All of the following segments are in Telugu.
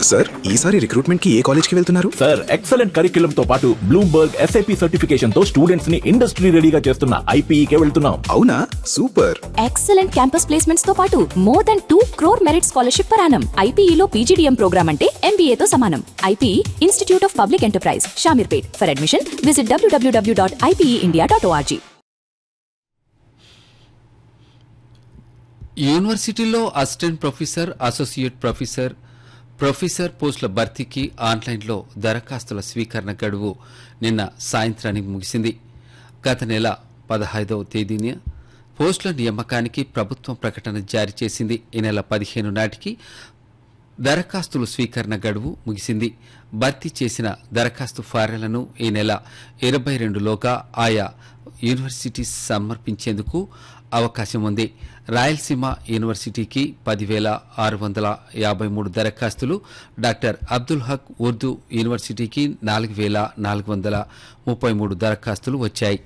సార్ ఈసారి రిక్రూట్మెంట్ కి ఏ కాలేజ్ కి వెళ్తున్నారు సార్ ఎక్సలెంట్ కరిక్యులం తో పాటు బ్లూంబర్గ్ ఎస్ఐపి సర్టిఫికేషన్ తో స్టూడెంట్స్ ని ఇండస్ట్రీ రెడీగా చేస్తున్న ఐపీఈకే వెళ్తున్నాం అవునా సూపర్ ఎక్సలెంట్ క్యాంపస్ ప్లేస్మెంట్స్ తో పాటు more than two crore merit scholarship పరానం ఐపీఈలో పీజీడీఎం ప్రోగ్రామ్ అంటే MBA తో సమానం IPE institute of public enterprise Shamirpet for admission visit W W W dot IPE dot ORG యూనివర్సిటీలో assistant professor associate professor professor పోస్టుల భర్తీకి ఆన్లైన్లో దరఖాస్తుల స్వీకరణ గడువు నిన్న సాయంత్రానికి ముగిసింది గత నెల పదహైదవ తేదీన పోస్టుల నియామకానికి ప్రభుత్వం ప్రకటన జారీ చేసింది ఈ నెల పదిహేను నాటికి దరఖాస్తుల స్వీకరణ గడువు ముగిసింది భర్తీ చేసిన దరఖాస్తు ఫారాలను ఈ నెల ఇరవై రెండులోగా ఆయా యూనివర్సిటీ సమర్పించేందుకు అవకాశం ఉంది రాయలసీమ యూనివర్సిటీకి పదివేల ఆరు వందల యాభై మూడు దరఖాస్తులు డాక్టర్ అబ్దుల్ హక్ ఉర్దూ యూనివర్సిటీకి నాలుగు వేల నాలుగు వందల ముప్పై మూడు దరఖాస్తులు వచ్చాయి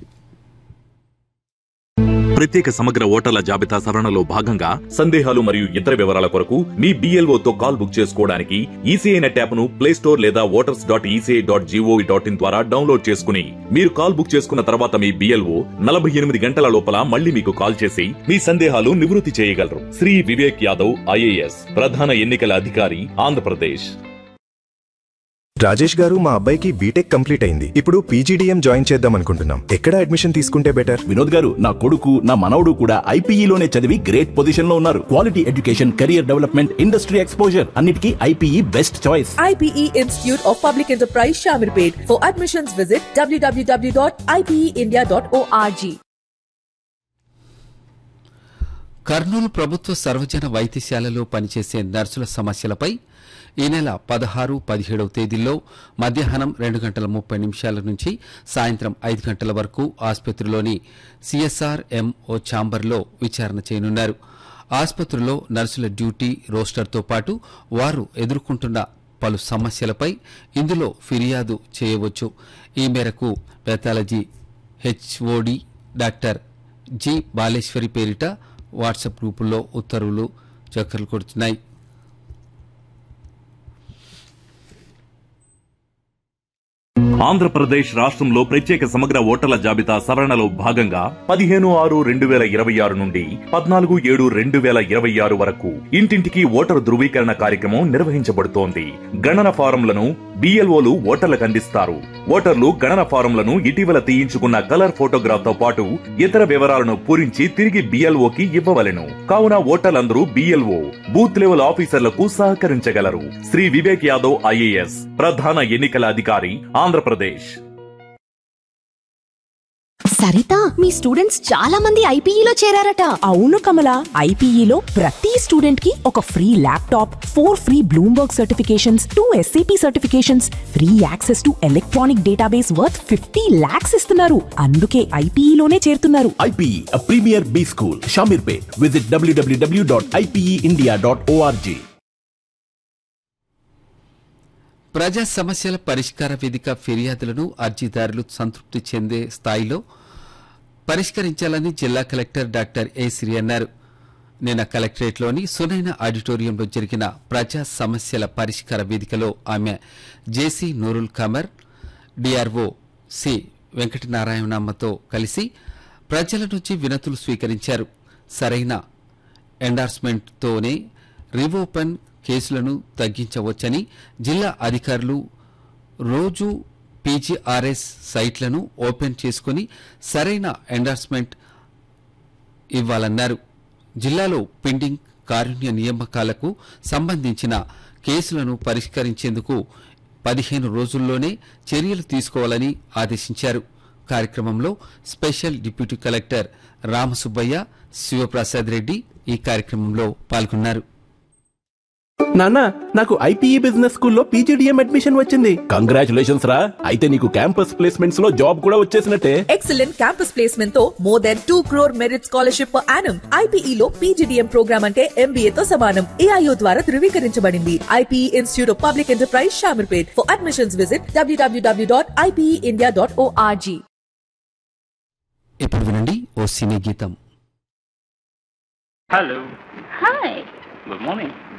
ప్రత్యేక సమగ్ర ఓటర్ల జాబితా సవరణలో భాగంగా సందేహాలు మరియు ఇతర వివరాల కొరకు మీ BLO తో కాల్ బుక్ చేసుకోవడానికి ఈసీఐ నెట్ యాప్ ను ప్లే స్టోర్ లేదా voters dot ECI dot GOV dot IN ద్వారా డౌన్లోడ్ చేసుకుని మీరు కాల్ బుక్ చేసుకున్న తర్వాత మీ బిఎల్ఓ నలభై ఎనిమిది గంటల లోపల మళ్ళీ మీకు కాల్ చేసి మీ సందేహాలు నివృత్తి చేయగలరు శ్రీ వివేక్ యాదవ్ ఐఏఎస్ ప్రధాన ఎన్నికల అధికారి ఆంధ్రప్రదేశ్ రాజేష్ గారు మా అబ్బాయికి బీటెక్ కంప్లీట్ అయింది ఇప్పుడు పీజీడీఎం జాయిన్ చేద్దాం అనుకుంటున్నాం ఎక్కడ అడ్మిషన్ తీసుకుంటే బెటర్ వినోద్ గారు నా కొడుకు నా మనవడు కూడా ఐపీఈలోనే చదివి గ్రేట్ పొజిషన్ లో ఉన్నారు quality education career development industry exposure అన్నిటికీ IPE best choice IPE Institute of Public Enterprise Shamirpet. For admissions, visit www.ipeindia.org. Kurnool ప్రభుత్వ సర్వజన వైద్యశాలలో పనిచేసే నర్సుల సమస్యలపై ఈ నెల పదహారు పదిహేడవ తేదీల్లో మధ్యాహ్నం రెండు గంటల ముప్పై నిమిషాల నుంచి సాయంత్రం ఐదు గంటల వరకు ఆసుపత్రిలోని సిఎస్ఆర్ ఎంఓ ఛాంబర్లో విచారణ చేయనున్నారు ఆసుపత్రిలో నర్సుల డ్యూటీ రోస్టర్తో పాటు వారు ఎదుర్కొంటున్న పలు సమస్యలపై ఇందులో ఫిర్యాదు చేయవచ్చు ఈ మేరకు pathology HOD doctor G Baleshwari పేరిట వాట్సాప్ గ్రూపుల్లో ఉత్తర్వులు చక్కర్లు కొడుతున్నాయి ఆంధ్రప్రదేశ్ రాష్ట్రంలో ప్రత్యేక సమగ్ర ఓటర్ల జాబితా సవరణలో భాగంగా పదిహేను ఆరు రెండు వేల ఇరవై ఆరు నుండి పద్నాలుగు ఏడు రెండు వేల ఇరవై ఆరు వరకు ఇంటింటికి ఓటరు ధృవీకరణ కార్యక్రమం నిర్వహించబడుతోంది గణన ఫారంలను బిఎల్ఓలు ఓటర్లకు అందిస్తారు ఓటర్లు గణన ఫారంలను ఇటీవల తీయించుకున్న కలర్ ఫోటోగ్రాఫ్ తో పాటు ఇతర వివరాలను పూరించి తిరిగి బిఎల్ఓకి ఇవ్వవలెను కావున ఓటర్లందరూ బిఎల్ఓ బూత్ లెవెల్ ఆఫీసర్లకు సహకరించగలరు శ్రీ వివేక్ యాదవ్ ఐఏఎస్ ప్రధాన ఎన్నికల అధికారి ఆంధ్రప్రదేశ్ సరిత మీ స్టూడెంట్స్ చాలా మంది ఐపీఈలో చేరారట అవును కమల ఐపీఈలో ప్రతి స్టూడెంట్ కి ఒక free laptop four free Bloomberg certifications two SAP certifications free access to electronic database worth fifty lakhs ఇస్తున్నారు అందుకే ఐపీఈలోనే చేరుతున్నారు IPE premier B school Shamirpet visit W W W dot IPE India dot ORG ప్రజా సమస్యల పరిష్కార వేదిక ఫిర్యాదులను అర్జీదారులు సంతృప్తి చెందే స్థాయిలో పరిష్కరించాలని జిల్లా కలెక్టర్ డాక్టర్ ఏ శ్రీ అన్నారు నిన్న కలెక్టరేట్లోని సునైన ఆడిటోరియంలో జరిగిన ప్రజా సమస్యల పరిష్కార వేదికలో ఆమె JC Nurul Qamar DRO C వెంకటనారాయణమ్మతో కలిసి ప్రజల నుంచి వినతులు స్వీకరించారు సరైన ఎండార్స్మెంట్తోనే రివోపెన్ కేసులను తగ్గించవచ్చని జిల్లా అధికారులు రోజు పీజీఆర్ఎస్ సైట్లను ఓపెన్ చేసుకుని సరైన ఎండార్స్మెంట్ ఇవ్వాలన్నారు జిల్లాలో పెండింగ్ కారుణ్య నియామకాలకు సంబంధించిన కేసులను పరిష్కరించేందుకు పదిహేను రోజుల్లోనే చర్యలు తీసుకోవాలని ఆదేశించారు కార్యక్రమంలో special deputy collector Ramasubbaiah Sivaprasad Reddy ఈ కార్యక్రమంలో పాల్గొన్నారు నాన్న నాకు ఐపీఈ బిజినెస్ స్కూల్లో పీజీడీఎం అడ్మిషన్ వచ్చింది కంగ్రాచులేషన్స్ రా అయితే నీకు క్యాంపస్ ప్లేస్మెంట్స్ లో జాబ్ కూడా వచ్చేసినట్టే ఎక్సలెంట్ క్యాంపస్ ప్లేస్మెంట్ తో more than two crore merit scholarship per annum IPE PGDM program అంటే ఎంబీఏ తో సమానం ఏఐఓ ద్వారా ధృవీకరించబడింది IPE institute of public enterprise Shamirpet for admissions visit W W W dot IPE dot ORG ఇప్పుడు వినండి ఓ సినీ గీతం Hello. Hi. Good morning.